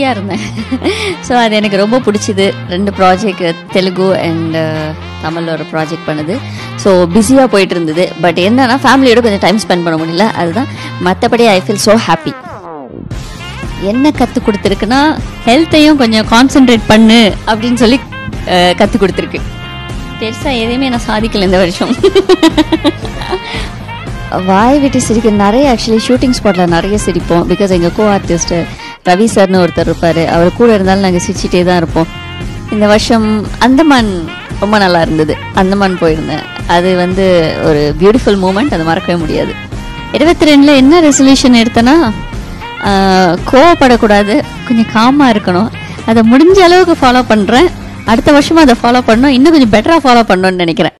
பிஸியாக இருந்தேன் ஸோ அது எனக்கு ரொம்ப பிடிச்சிது ரெண்டு ப்ராஜெக்ட் தெலுங்கு அண்ட் தமிழில் ஒரு ப்ராஜெக்ட் பண்ணுது ஸோ பிஸியாக போயிட்டு இருந்தது பட் என்னன்னா ஃபேமிலியோட கொஞ்சம் டைம் ஸ்பெண்ட் பண்ண முடியல அதுதான் மற்றபடி ஐ ஃபீல் ஸோ ஹாப்பி என்ன கற்றுக் கொடுத்துருக்குன்னா ஹெல்த்தையும் கொஞ்சம் கான்சென்ட்ரேட் பண்ணு அப்படின்னு சொல்லி கற்றுக் கொடுத்துருக்கு பெருசாக எதையுமே நான் சாதிக்கல இந்த வருஷம் வாய் விட்டு சிரிக்க நிறைய ஆக்சுவலி ஷூட்டிங் ஸ்பாட்டில் நிறைய சிரிப்போம் பிகாஸ் எங்கள் கோ ஆர்டிஸ்ட் ரவி சார்னு ஒருத்தர் இருப்பார் அவர் கூட இருந்தாலும் நாங்கள் சிரிச்சிட்டே தான் இருப்போம் இந்த வருஷம் அந்தமான் ரொம்ப நல்லா இருந்தது அந்தமான் போயிருந்தேன் அது வந்து ஒரு பியூட்டிஃபுல் மூமெண்ட் அது மறக்கவே முடியாது இருபத்தி ரெண்டில் என்ன ரெசல்யூஷன் எடுத்தேன்னா ஆஹ், கோவப்படக்கூடாது கொஞ்சம் காமாக இருக்கணும் அதை முடிஞ்ச அளவுக்கு ஃபாலோ பண்ணுறேன் அடுத்த வருஷமும் அதை ஃபாலோ பண்ணணும் இன்னும் கொஞ்சம் பெட்டராக ஃபாலோ பண்ணணும்னு நினைக்கிறேன்